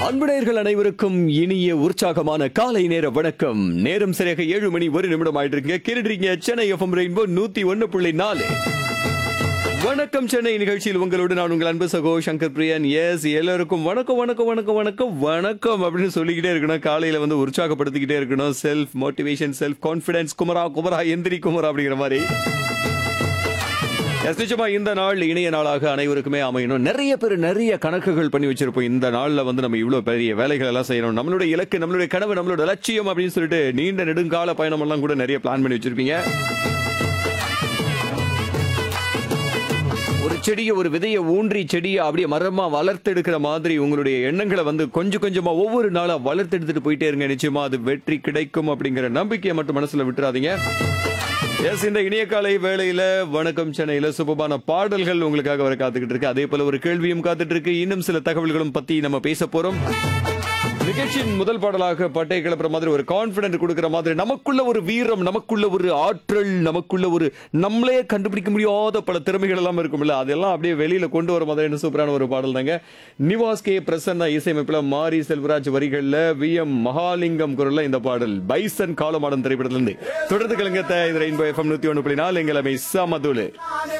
அன்புடையர்கள் அனைவருக்கும் இனிய உற்சாகமான காலை நேர வணக்கம் நேரம் சரியாக ஏழு மணி ஒரு நிமிடம் ஆயிட்டு இருக்கீங்க கேட்டுறீங்க சென்னை எஃப்எம் ரெயின்போ நூத்தி ஒன்னு புள்ளி நாலு வணக்கம் சென்னை நிகழ்ச்சியில் உங்களோடு நான் உங்கள் அன்பு சகோ சங்கர் பிரியன் எஸ் எல்லாருக்கும் வணக்கம் வணக்கம் வணக்கம் வணக்கம் வணக்கம் அப்படின்னு சொல்லிக்கிட்டே இருக்கணும் காலையில வந்து உற்சாகப்படுத்திக்கிட்டே இருக்கணும் self motivation self confidence Kumara Kumara எந்திரி குமரா அப்படிங்கிற மாதிரி எஸ் நிச்சயமா இந்த நாள் இணைய நாளாக அனைவருக்குமே அமையணும் நிறைய பேர் நிறைய கணக்குகள் பண்ணி வச்சிருப்போம் இந்த நாள்ல வந்து நம்ம இவ்வளவு பெரிய வேலைகள் எல்லாம் செய்யணும் நம்மளுடைய இலக்கு நம்மளுடைய கனவு நம்மளோட லட்சியம் அப்படின்னு சொல்லிட்டு நீண்ட நெடுங்கால பயணம் எல்லாம் கூட நிறைய பிளான் பண்ணி வச்சிருப்பீங்க ஒரு செடியை ஒரு விதையை ஊன்றி செடியை அப்படியே மரமா வளர்த்தெடுக்கிற மாதிரி உங்களுடைய எண்ணங்களை வந்து கொஞ்சம் கொஞ்சமா ஒவ்வொரு நாளா வளர்த்தெடுத்துட்டு போயிட்டே இருங்க நிச்சயமா அது வெற்றி கிடைக்கும் அப்படிங்கிற நம்பிக்கையை மட்டும் மனசுல விட்டுறாதீங்க எஸ் இந்த இணைய காலை வேளையில வணக்கம் சென்னையில சுபமான பாடல்கள் உங்களுக்காக வர காத்துக்கிட்டு இருக்கு அதே போல ஒரு கேள்வியும் காத்துட்டு இருக்கு இன்னும் சில தகவல்களும் பத்தி நம்ம பேச போறோம் நிகழ்ச்சியின் முதல் பாடலாக பட்டை கிளப்புற மாதிரி ஒரு கான்பிடன்ட் கொடுக்கிற மாதிரி நமக்குள்ள ஒரு வீரம் நமக்குள்ள ஒரு ஆற்றல் நமக்குள்ள ஒரு நம்மளே கண்டுபிடிக்க முடியாத பல திறமைகள் எல்லாம் இருக்கும்ல அதெல்லாம் அப்படியே வெளியில கொண்டு வர மாதிரி சூப்பரான ஒரு பாடல் தாங்க நிவாஸ் கே பிரசன்னா இசையமைப்புல மாரி செல்வராஜ் வரிகள்ல வி எம் மகாலிங்கம் குரல்ல இந்த பாடல் பைசன் காலமாடன் திரைப்படத்திலிருந்து தொடர்ந்து கலங்கத்த இது ரெயின்போ எஃப்எம் நூத்தி ஒன்று புள்ளி நாலு எங்கள் அமை சமதுலு